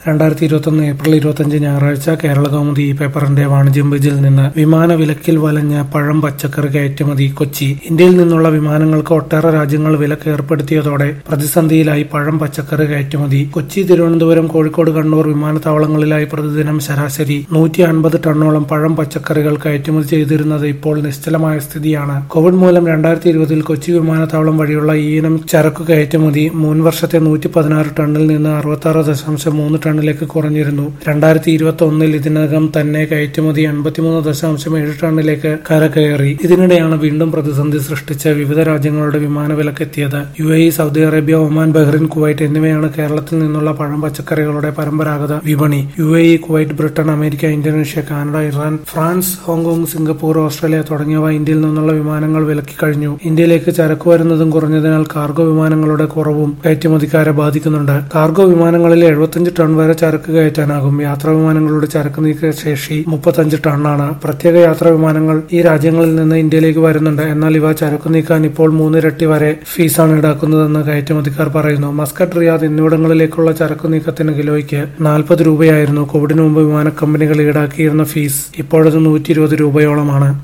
രണ്ടായിരത്തി ഇരുപത്തൊന്ന് ഏപ്രിൽ ഇരുപത്തഞ്ച് ഞായറാഴ്ച കേരള കൗമുദി ഈ പേപ്പറിന്റെ വാണിജ്യം പേജിൽ നിന്ന് വിമാന വിലക്കിൽ വലഞ്ഞ പഴം പച്ചക്കറി കയറ്റുമതി കൊച്ചി ഇന്ത്യയിൽ നിന്നുള്ള വിമാനങ്ങൾക്ക് ഒട്ടേറെ രാജ്യങ്ങൾ വിലക്ക് ഏർപ്പെടുത്തിയതോടെ പ്രതിസന്ധിയിലായി പഴം പച്ചക്കറി കയറ്റുമതി കൊച്ചി തിരുവനന്തപുരം കോഴിക്കോട് കണ്ണൂർ വിമാനത്താവളങ്ങളിലായി പ്രതിദിനം ശരാശരി നൂറ്റി അൻപത് ടണ്ണോളം പഴം പച്ചക്കറികൾ കയറ്റുമതി ചെയ്തിരുന്നത് ഇപ്പോൾ നിശ്ചലമായ സ്ഥിതിയാണ് കോവിഡ് മൂലം രണ്ടായിരത്തി ഇരുപതിൽ കൊച്ചി വിമാനത്താവളം വഴിയുള്ള ഈ ഇനം ചരക്കു കയറ്റുമതി മുൻ വർഷത്തെ നൂറ്റി പതിനാറ് ടണ്ണിൽ നിന്ന് അറുപത്തി ആറ് ദശാംശം മൂന്ന് ടണ്ണിലേക്ക് കുറഞ്ഞിരുന്നു രണ്ടായിരത്തി ഇരുപത്തി ഒന്നിൽ ഇതിനകം തന്നെ കയറ്റുമതി എൺപത്തിമൂന്ന് ദശാംശം ഏഴ് ടണ്ണിലേക്ക് കരകയറി ഇതിനിടെയാണ് വീണ്ടും പ്രതിസന്ധി സൃഷ്ടിച്ച് വിവിധ രാജ്യങ്ങളുടെ വിമാന വിലക്കെത്തിയത് U A E Saudi Arabia Oman Bahrain Kuwait എന്നിവയാണ് കേരളത്തിൽ നിന്നുള്ള പഴം പച്ചക്കറികളുടെ പരമ്പരാഗത വിപണി U A E Kuwait Britain America Indonesia Canada Iran France Hong Kong Singapore Australia തുടങ്ങിയവ ഇന്ത്യയിൽ നിന്നുള്ള വിമാനങ്ങൾ വിലക്കി കഴിഞ്ഞു ഇന്ത്യയിലേക്ക് ചരക്ക് വരുന്നതും കുറഞ്ഞതിനാൽ കാർഗോ വിമാനങ്ങളുടെ കുറവും കയറ്റുമതിക്കാരെ ബാധിക്കുന്നുണ്ട് കാർഗോ വിമാനങ്ങളിൽ എഴുപത്തിയഞ്ച് ടൺ വരെ ചരക്ക് കയറ്റാനാകും യാത്രാ വിമാനങ്ങളുടെ ചരക്ക് നീക്ക ശേഷി മുപ്പത്തഞ്ച് ടണ്ണാണ് പ്രത്യേക യാത്രാ വിമാനങ്ങൾ ഈ രാജ്യങ്ങളിൽ നിന്ന് ഇന്ത്യയിലേക്ക് വരുന്നുണ്ട് എന്നാൽ ഇവ ചരക്ക് നീക്കാൻ ഇപ്പോൾ മൂന്നിരട്ടി വരെ ഫീസാണ് ഈടാക്കുന്നതെന്ന് കയറ്റുമതിക്കാർ പറയുന്നു മസ്കറ്റ് റിയാദ് എന്നിവിടങ്ങളിലേക്കുള്ള ചരക്ക് നീക്കത്തിന് കിലോയ്ക്ക് നാൽപ്പത് രൂപയായിരുന്നു കോവിഡിന് മുമ്പ് വിമാന കമ്പനികൾ ഈടാക്കിയിരുന്ന ഫീസ് ഇപ്പോഴത് നൂറ്റി ഇരുപത് രൂപയോളമാണ്